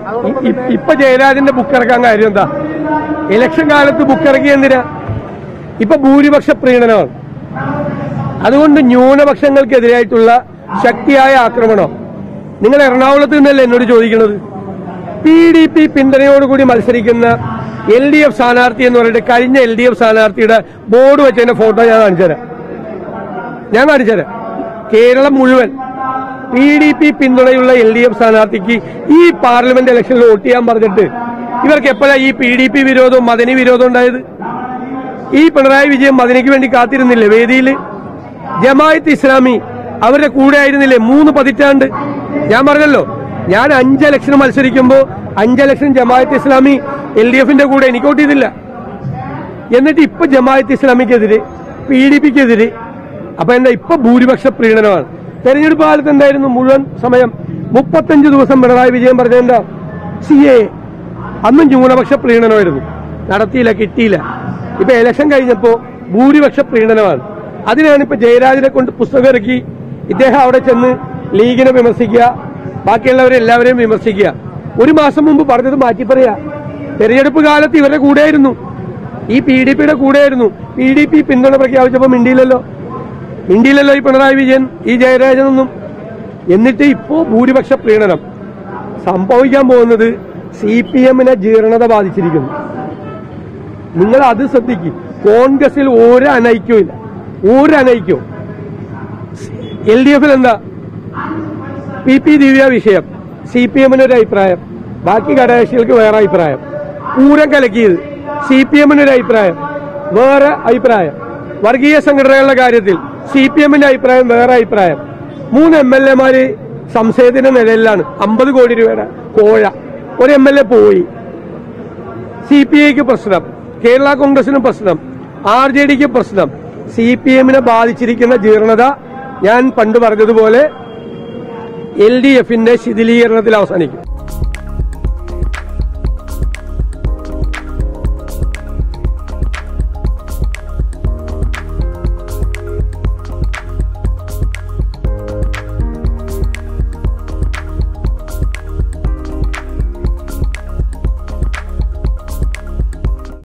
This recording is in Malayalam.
ഇ- ഇ- ഇപ്പൊ ജയരാജന്റെ ബുക്ക് ഇറക്കാൻ കാര്യം എന്താ ഇലക്ഷൻ കാലത്ത് ബുക്ക് ഇറക്കി എന്തിനാ ഇപ്പൊ ഭൂരിപക്ഷ പ്രീണനമാണ് അതുകൊണ്ട് ന്യൂനപക്ഷങ്ങൾക്കെതിരായിട്ടുള്ള ശക്തിയായ ആക്രമണം നിങ്ങൾ എറണാകുളത്ത് നിന്നല്ലേ എന്നോട് ചോദിക്കുന്നത് പി ഡി പി പിന്തുണയോടുകൂടി മത്സരിക്കുന്ന എൽ ഡി എഫ് സ്ഥാനാർത്ഥി എന്ന് പറഞ്ഞിട്ട് കഴിഞ്ഞ എൽ ഡി എഫ് സ്ഥാനാർത്ഥിയുടെ ബോർഡ് വെച്ചതിന്റെ ഫോട്ടോ ഞാൻ കാണിച്ചുതരാം ഞാൻ കാണിച്ചുതരാം കേരളം മുഴുവൻ പി ഡി പി പിന്തുണയുള്ള എൽ ഡി എഫ് സ്ഥാനാർത്ഥിക്ക് ഈ പാർലമെന്റ് ഇലക്ഷനിൽ വോട്ട് ചെയ്യാൻ പറഞ്ഞിട്ട് ഇവർക്ക് എപ്പോഴാണ് ഈ പി ഡി പി വിരോധവും മദനി വിരോധവും ഉണ്ടായത് ഈ പിണറായി വിജയൻ മദനിക്ക് വേണ്ടി കാത്തിരുന്നില്ലേ വേദിയിൽ ജമായത്ത് ഇസ്ലാമി അവരുടെ കൂടെ ആയിരുന്നില്ലേ മൂന്ന് പതിറ്റാണ്ട് ഞാൻ പറഞ്ഞല്ലോ ഞാൻ അഞ്ച് ഇലക്ഷൻ മത്സരിക്കുമ്പോൾ അഞ്ച് election Jamaat Islami L D എഫിന്റെ കൂടെ എനിക്ക് വോട്ട് ചെയ്തില്ല എന്നിട്ട് ഇപ്പൊ ജമായത്ത് ഇസ്ലാമിക്കെതിരെ പി ഡി പിക്കെതിരെ അപ്പൊ എന്താ ഇപ്പൊ ഭൂരിപക്ഷ പ്രീണനമാണ് തെരഞ്ഞെടുപ്പ് കാലത്ത് എന്തായിരുന്നു മുഴുവൻ സമയം മുപ്പത്തഞ്ച് ദിവസം പിണറായി വിജയൻ പറഞ്ഞ എന്താ സി എ അന്നും ന്യൂനപക്ഷ പ്രീണനമായിരുന്നു നടത്തിയില്ല കിട്ടിയില്ല ഇപ്പൊ ഇലക്ഷൻ കഴിഞ്ഞപ്പോ ഭൂരിപക്ഷ പ്രീണനമാണ് അതിനാണ് ഇപ്പൊ ജയരാജനെ കൊണ്ട് പുസ്തകം ഇറക്കി ഇദ്ദേഹം അവിടെ ചെന്ന് ലീഗിനെ വിമർശിക്കുക ബാക്കിയുള്ളവരെ എല്ലാവരെയും വിമർശിക്കുക ഒരു മാസം മുമ്പ് പറഞ്ഞത് മാറ്റി പറയാ തെരഞ്ഞെടുപ്പ് കാലത്ത് ഇവരുടെ കൂടെയായിരുന്നു ഈ പി ഡി പിയുടെ കൂടെയായിരുന്നു പി ഡി പി പിന്തുണ പ്രഖ്യാപിച്ചപ്പോ മിണ്ടിയില്ലല്ലോ മിണ്ടിയില്ലല്ലോ ഈ പിണറായി വിജയൻ ഈ ജയരാജനൊന്നും എന്നിട്ട് ഇപ്പോ ഭൂരിപക്ഷ പ്രീണനം സംഭവിക്കാൻ പോകുന്നത് സി പി എമ്മിനെ ജീർണത ബാധിച്ചിരിക്കുന്നു നിങ്ങൾ അത് ശ്രദ്ധിക്കും കോൺഗ്രസിൽ ഒരു അനൈക്യവും ഇല്ല ഒരു അനൈക്യവും എൽ ഡി എഫിൽ എന്താ പി പി ദിവ്യ വിഷയം സി പി എമ്മിന് ഒരു അഭിപ്രായം ബാക്കി ഘടകകക്ഷികൾക്ക് വേറെ അഭിപ്രായം പൂരം കലക്കിയത് സി പി എമ്മിന് ഒരു അഭിപ്രായം വേറെ അഭിപ്രായം വർഗീയ സംഘടനകളുടെ കാര്യത്തിൽ സി പി എമ്മിന്റെ അഭിപ്രായം വേറെ അഭിപ്രായം മൂന്ന് എം എൽ എമാര് സംശയത്തിന്റെ നിലയിലാണ് അമ്പത് കോടി രൂപയുടെ കോഴ ഒരു എം എൽ എ പോയി സി പി ഐക്ക് പ്രശ്നം കേരള കോൺഗ്രസിനും പ്രശ്നം ആർ ജെ ഡിക്ക് പ്രശ്നം സി പി എമ്മിനെ ബാധിച്ചിരിക്കുന്ന ജീർണത ഞാൻ പണ്ട് പറഞ്ഞതുപോലെ എൽ ഡി എഫിന്റെ ശിഥിലീകരണത്തിൽ അവസാനിക്കും